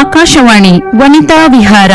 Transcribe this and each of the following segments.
ಆಕಾಶವಾಣಿ ವನಿತಾ ವಿಹಾರ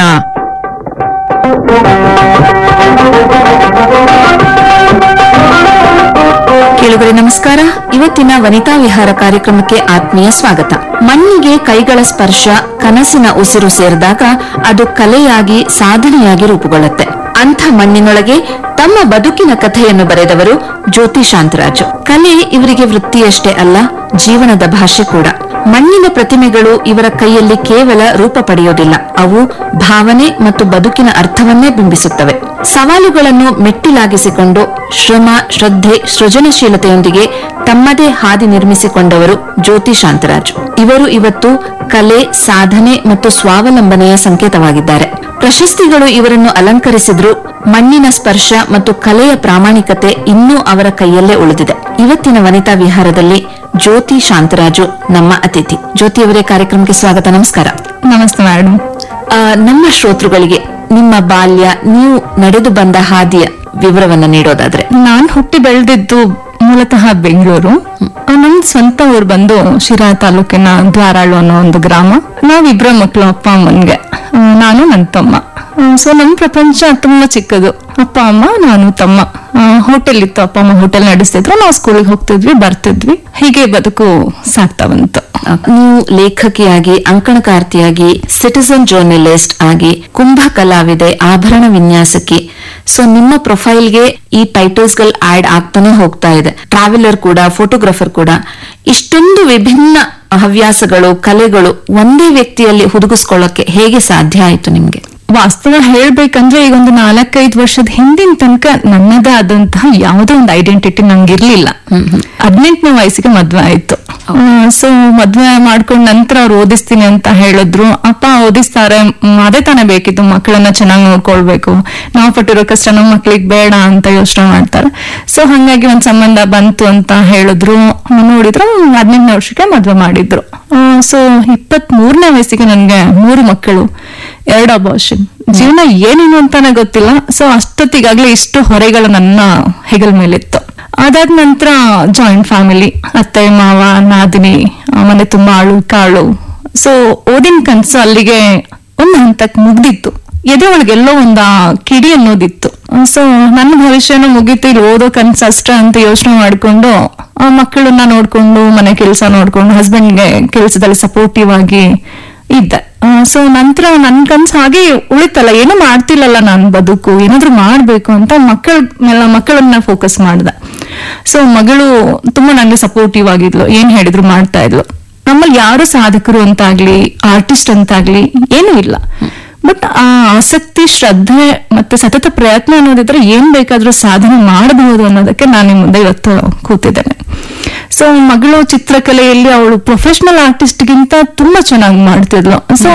ಕೇಳುಗರೆ ನಮಸ್ಕಾರ ಇವತ್ತಿನ ವನಿತಾ ವಿಹಾರ ಕಾರ್ಯಕ್ರಮಕ್ಕೆ ಆತ್ಮೀಯ ಸ್ವಾಗತ ಮಣ್ಣಿಗೆ ಕೈಗಳ ಸ್ಪರ್ಶ ಕನಸಿನ ಉಸಿರು ಸೇರಿದಾಗ ಅದು ಕಲೆಯಾಗಿ ಸಾಧನೆಯಾಗಿ ರೂಪುಗೊಳ್ಳುತ್ತೆ ಅಂಥ ಮಣ್ಣಿನೊಳಗೆ ತಮ್ಮ ಬದುಕಿನ ಕಥೆಯನ್ನು ಬರೆದವರು ಜ್ಯೋತಿ ಶಾಂತರಾಜು ಕಲೆ ಇವರಿಗೆ ವೃತ್ತಿಯಷ್ಟೇ ಅಲ್ಲ ಜೀವನದ ಭಾಷೆ ಕೂಡ ಮಣ್ಣಿನ ಪ್ರತಿಮೆಗಳು ಇವರ ಕೈಯಲ್ಲಿ ಕೇವಲ ರೂಪ ಪಡೆಯೋದಿಲ್ಲ ಅವು ಭಾವನೆ ಮತ್ತು ಬದುಕಿನ ಅರ್ಥವನ್ನೇ ಬಿಂಬಿಸುತ್ತವೆ ಸವಾಲುಗಳನ್ನು ಮೆಟ್ಟಿಲಾಗಿಸಿಕೊಂಡು ಶ್ರಮ ಶ್ರದ್ಧೆ ಸೃಜನಶೀಲತೆಯೊಂದಿಗೆ ತಮ್ಮದೇ ಹಾದಿ ನಿರ್ಮಿಸಿಕೊಂಡವರು ಜ್ಯೋತಿ ಶಾಂತರಾಜು ಇವರು ಇವತ್ತು ಕಲೆ ಸಾಧನೆ ಮತ್ತು ಸ್ವಾವಲಂಬನೆಯ ಸಂಕೇತವಾಗಿದ್ದಾರೆ ಪ್ರಶಸ್ತಿಗಳು ಇವರನ್ನು ಅಲಂಕರಿಸಿದ್ರು ಮಣ್ಣಿನ ಸ್ಪರ್ಶ ಮತ್ತು ಕಲೆಯ ಪ್ರಾಮಾಣಿಕತೆ ಇನ್ನೂ ಅವರ ಕೈಯಲ್ಲೇ ಉಳಿದಿದೆ ಇವತ್ತಿನ ವನಿತಾ ವಿಹಾರದಲ್ಲಿ ಜ್ಯೋತಿ ಶಾಂತರಾಜು ನಮ್ಮ ಅತಿಥಿ ಜ್ಯೋತಿ ಅವರೇ ಕಾರ್ಯಕ್ರಮಕ್ಕೆ ಸ್ವಾಗತ ನಮಸ್ಕಾರ ನಮಸ್ತೆ ಮೇಡಮ್ ಆ, ನಮ್ಮ ಶ್ರೋತೃಗಳಿಗೆ ನಿಮ್ಮ ಬಾಲ್ಯ ನೀವು ನಡೆದು ಬಂದ ಹಾದಿಯ ವಿವರವನ್ನ ನೀಡೋದಾದ್ರೆ ನಾನ್ ಹುಟ್ಟಿ ಬೆಳೆದಿದ್ದು ಮೂಲತಃ ಬೆಂಗಳೂರು ನಮ್ ಸ್ವಂತ ಊರು ಬಂದು ಶಿರಾ ತಾಲೂಕಿನ ದ್ವಾರಾಳು ಅನ್ನೋ ಒಂದು ಗ್ರಾಮ ನಾವಿಬ್ರ ಮಕ್ಕಳು ಅಪ್ಪ ಅಮ್ಮನ್ಗೆ ಆ, ನಾನು ನನ್ನ ತಮ್ಮ ಸೊ ನಮ್ ಪ್ರಪಂಚ ತುಂಬಾ ಚಿಕ್ಕದು ಅಪ್ಪ ಅಮ್ಮ ನಾನು ತಮ್ಮ ಹೋಟೆಲ್ ಇತ್ತು ಅಪ್ಪ ಅಮ್ಮ ಹೋಟೆಲ್ ನಡೆಸ್ತಿದ್ರು ನಾವು ಸ್ಕೂಲಿಗೆ ಹೋಗ್ತಿದ್ವಿ ಬರ್ತಿದ್ವಿ ಹೀಗೆ ಬದುಕು ಸಾಗ್ತಾ ಬಂತು ನೀವು ಲೇಖಕಿಯಾಗಿ ಅಂಕಣಕಾರ್ತಿಯಾಗಿ ಸಿಟಿಸನ್ ಜರ್ನಲಿಸ್ಟ್ ಆಗಿ ಕುಂಭ ಕಲಾವಿದೆ ಆಭರಣ ವಿನ್ಯಾಸಕಿ ಸೊ ನಿಮ್ಮ ಪ್ರೊಫೈಲ್ಗೆ ಈ ಟೈಟಲ್ಸ್ ಗಳು ಆಡ್ ಆಗ್ತಾನೆ ಹೋಗ್ತಾ ಇದೆ ಟ್ರಾವೆಲರ್ ಕೂಡ ಫೋಟೋಗ್ರಫರ್ ಕೂಡ ಇಷ್ಟೊಂದು ವಿಭಿನ್ನ ಹವ್ಯಾಸಗಳು ಕಲೆಗಳು ಒಂದೇ ವ್ಯಕ್ತಿಯಲ್ಲಿ ಹುದುಗಿಸ್ಕೊಳ್ಳೋಕೆ ಹೇಗೆ ಸಾಧ್ಯ ಆಯ್ತು ನಿಮ್ಗೆ ವಾಸ್ತವ ಹೇಳ್ಬೇಕಂದ್ರೆ ಈಗ ಒಂದು ನಾಲ್ಕೈದು ವರ್ಷದ ಹಿಂದಿನ ತನಕ ನನ್ನದೇ ಆದಂತಹ ಯಾವುದೋ ಒಂದು ಐಡೆಂಟಿಟಿ ನಂಗಿರ್ಲಿಲ್ಲ ಹದಿನೆಂಟನೇ ವಯಸ್ಸಿಗೆ ಮದ್ವೆ ಆಯ್ತು ಸೊ ಮದ್ವೆ ಮಾಡ್ಕೊಂಡ್ ನಂತರ ಅವ್ರು ಓದಿಸ್ತೀನಿ ಅಂತ ಹೇಳಿದ್ರು ಅಪ್ಪ ಓದಿಸ್ತಾರೆ ಮ್, ಅದೇ ತಾನೇ ಬೇಕಿತ್ತು ಮಕ್ಕಳನ್ನ ಚೆನ್ನಾಗಿ ನೋಡ್ಕೊಳ್ಬೇಕು ನಾವು ಪಟ್ಟಿರೋ ಕಷ್ಟ ನಮ್ಮ ಮಕ್ಳಿಗೆ ಬೇಡ ಅಂತ ಯೋಚನೆ ಮಾಡ್ತಾರೆ ಸೊ ಹಂಗಾಗಿ ಒಂದ್ ಸಂಬಂಧ ಬಂತು ಅಂತ ಹೇಳಿದ್ರು ನೋಡಿದ್ರು ಹದಿನೆಂಟನೇ ವರ್ಷಕ್ಕೆ ಮದ್ವೆ ಮಾಡಿದ್ರು ಸೊ ಇಪ್ಪತ್ತ್ ಮೂರನೇ ವಯಸ್ಸಿಗೆ ನನ್ಗೆ ಮೂರು ಮಕ್ಕಳು ಎರಡು ಅಬಾರ್ಷನ್ ಜೀವನ ಏನೇನು ಅಂತಾನೆ ಗೊತ್ತಿಲ್ಲ ಸೊ ಅಷ್ಟೊತ್ತಿಗಾಗ್ಲೇ ಇಷ್ಟು ಹೊರೆಗಳು ನನ್ನ ಹೆಗಲ ಮೇಲಿತ್ತು ಅದಾದ ನಂತರ ಜಾಯಿಂಟ್ ಫ್ಯಾಮಿಲಿ ಅತ್ತೆ ಮಾವ ನಾದಿನಿ ಆ, ಮನೆ ತುಂಬಾ ಆಳು ಕಾಳು ಸೊ ಓದಿನ ಕನ್ಸು ಅಲ್ಲಿಗೆ ಒಂದು ಹಂತಕ್ಕೆ ಮುಗ್ದಿತ್ತು ಎದೆ ಒಳಗೆಲ್ಲೋ ಒಂದ ಕಿಡಿ ಅನ್ನೋದಿತ್ತು ಸೊ ನನ್ನ ಭವಿಷ್ಯನೂ ಮುಗೀತು ಇಲ್ಲಿ ಓದೋ ಕನ್ಸು ಅಷ್ಟೇ ಅಂತ ಯೋಚನೆ ಮಾಡ್ಕೊಂಡು ಆ, ಮಕ್ಕಳನ್ನ ನೋಡ್ಕೊಂಡು ಮನೆ ಕೆಲಸ ನೋಡ್ಕೊಂಡು ಹಸ್ಬೆಂಡ್ಗೆ ಕೆಲಸದಲ್ಲಿ ಸಪೋರ್ಟಿವ್ ಆಗಿ ಇದ್ದೆ ಸೊ ನಂತರ ನನ್ ಕನ್ಸು ಹಾಗೆ ಉಳಿತಲ್ಲ ಏನು ಮಾಡ್ತಿಲ್ಲಲ್ಲ ನಾನು ಬದುಕು ಏನಾದ್ರೂ ಮಾಡ್ಬೇಕು ಅಂತ ಮಕ್ಕಳ ಮೇಲೆ ಮಕ್ಕಳನ್ನ ಫೋಕಸ್ ಮಾಡ್ದೆ ಸೊ ಮಗಳು ತುಂಬಾ ನಂಗೆ ಸಪೋರ್ಟಿವ್ ಆಗಿದ್ಲು ಏನ್ ಹೇಳಿದ್ರು ಮಾಡ್ತಾ ಇದ್ಲು ನಮ್ಮಲ್ಲಿ ಯಾರು ಸಾಧಕರು ಅಂತಾಗ್ಲಿ ಆರ್ಟಿಸ್ಟ್ ಅಂತಾಗ್ಲಿ ಏನೂ ಇಲ್ಲ ಬಟ್ ಆ ಆಸಕ್ತಿ ಶ್ರದ್ಧೆ ಮತ್ತೆ ಸತತ ಪ್ರಯತ್ನ ಅನ್ನೋದಿದ್ರೆ ಏನ್ ಬೇಕಾದ್ರೂ ಸಾಧನೆ ಮಾಡಬಹುದು ಅನ್ನೋದಕ್ಕೆ ನಾನು ನಿಮ್ ಮುಂದೆ ಇವತ್ತು ಕೂತಿದ್ದೇನೆ ಸೊ ಮಗಳು ಚಿತ್ರಕಲೆಯಲ್ಲಿ ಅವಳು ಪ್ರೊಫೆಷನಲ್ ಆರ್ಟಿಸ್ಟ್ಗಿಂತ ತುಂಬಾ ಚೆನ್ನಾಗಿ ಮಾಡ್ತಿದ್ಲು ಸೊ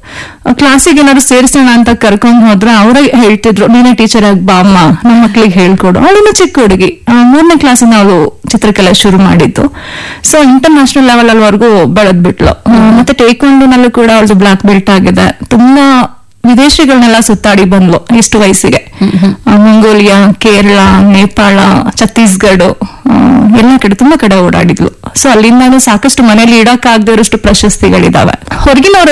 ಕ್ಲಾಸಿಗೆ ಏನಾದ್ರು ಸೇರಿಸೋಣ ಅಂತ ಕರ್ಕೊಂಡ್ ಹೋದ್ರೆ ಅವರೇ ಹೇಳ್ತಿದ್ರು ನೀನೇ ಟೀಚರ್ ಆಗಿ ಬಾ ಅಮ್ಮ ನಮ್ಮ ಮಕ್ಳಿಗೆ ಹೇಳ್ಕೊಡು ಅವಳಿನ್ನು ಚಿಕ್ಕ ಹುಡುಗಿ ಆ, ಮೂರನೇ ಕ್ಲಾಸಿಂದ ಅವಳು ಚಿತ್ರಕಲೆ ಶುರು ಮಾಡಿದ್ದು ಸೊ ಇಂಟರ್ನ್ಯಾಷನಲ್ ಲೆವೆಲ್ ಅಲ್ಲಿವರೆಗೂ ಬೆಳೆದ್ಬಿಟ್ಲು ಆ, ಮತ್ತೆ ಟೇಕ್ವಾಂಡೋನಲ್ಲೂ ಕೂಡ ಅವಳದು ಬ್ಲಾಕ್ ಬೆಲ್ಟ್ ಆಗಿದೆ ತುಂಬಾ ವಿದೇಶಗಳನ್ನೆಲ್ಲ ಸುತ್ತಾಡಿ ಬಂದ್ಲು ಇಷ್ಟು ವಯಸ್ಸಿಗೆ ಆ, ಮಂಗೋಲಿಯಾ ಕೇರಳ ನೇಪಾಳ ಛತ್ತೀಸ್ಗಢ ಆ, ಎಲ್ಲ ಕಡೆ ತುಂಬಾ ಕಡೆ ಓಡಾಡಿದ್ಲು ಸೊ ಅಲ್ಲಿಂದಾನು ಸಾಕಷ್ಟು ಮನೇಲಿ ಇಡಕ್ ಆಗದೆ ಇರೋಷ್ಟು ಪ್ರಶಸ್ತಿಗಳಿದಾವೆ ಹೊರಗಿನವರೆಲ್ಲ